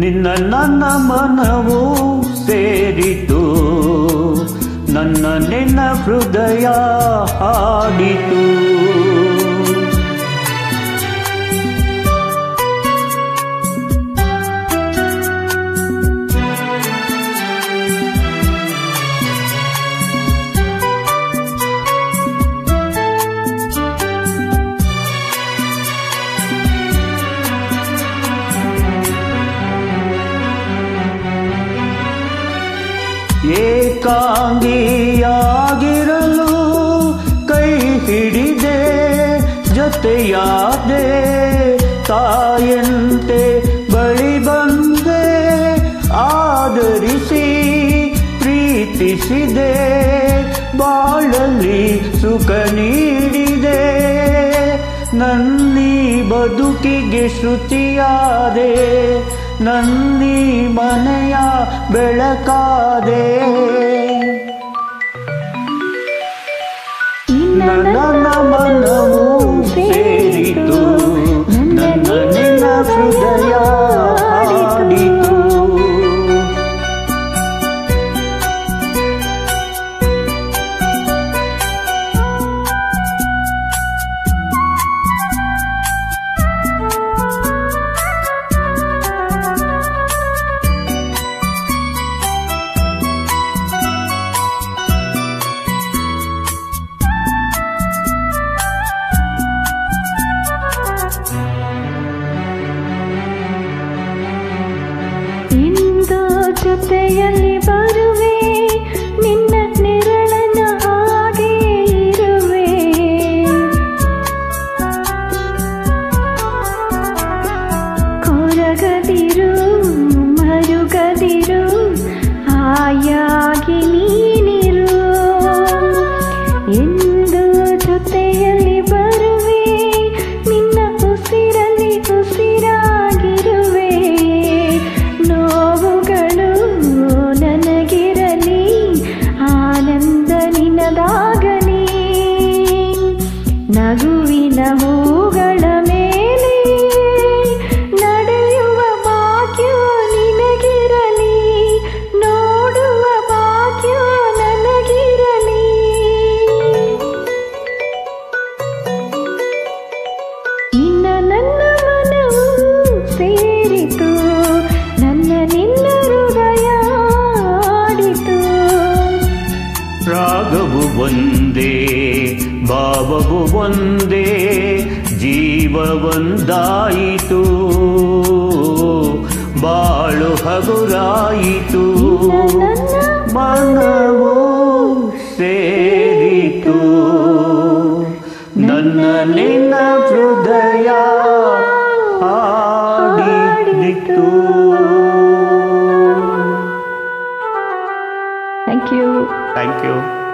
ನಿನ್ನ ನನ್ನ ಮನವು ಸೇರಿತು ನನ್ನ ನಿನ್ನ ಹೃದಯ ಹಾಡಿತು ಏಕಾಂಗಿಯಾಗಿರಲು ಕೈ ಹಿಡಿದೆ ಜೊತೆಯಾದೆ ತಾಯಂತೆ ಬಳಿ ಬಂದೆ ಆದರಿಸಿ ಪ್ರೀತಿಸಿದೆ ಬಾಳಲ್ಲಿ ಸುಖ ನೀಡಿದೆ ನನ್ನಿ ಬದುಕಿಗೆ ಶ್ರುತಿಯಾದೆ ನನ್ನಿ ಮನೆಯ ಬೆಳಕಾದೆ ನನ್ನ ಮನವು ಸೇರಿತು ನನ್ನ ನಿನ್ನ ಹೃದಯ ಹಾಡಿತು ಇಂದು ಜೊತೆಯಲ್ಲಿ ಬರುವೆ ನಿನ್ನ ನೆರಳನ ಹಾಗೆ ಇರುವೆ ಕೊರಗದಿರು ಮರುಗದಿರು ಆಯಾಗಿ ನೀನಿರು ಎಂದು ಜೊತೆಯಲ್ಲಿ ಬರುವೆ ನಿನ್ನ ಉಸಿರಲ್ಲಿ ಉಸಿರಾಗಿರುವೆ ನೋವುಗಳು ನನಗಿರಲಿ ಆನಂದ ನಿನದಾಗಲಿ ನಗುವಿನ ಹೂಗಳ ಮೇಲೆ ನಡೆಯುವ ಭಾಗ್ಯ ನಿನಗಿರಲಿ ನೋಡುವ ಭಾಗ್ಯ ನನಗಿರಲಿ ನಿನ್ನ ನನ್ನ ಮನವು ಸೇರಿತು ನನ್ನ ನಿನ್ನ ಹೃದಯ ಆಡಿತು ರಾಗವು ಒಂದೇ ಭಾವವು ಒಂದೇ ಜೀವ ಒಂದಾಯಿತು ಬಾಳು ಹಗುರಾಯಿತು ಮನವು ಸೇರಿತು ನನ್ನ ನಿನ್ನ ಹೃದಯ ಹಾಡಿತು ಥ್ಯಾಂಕ್ ಯು ಥ್ಯಾಂಕ್ ಯು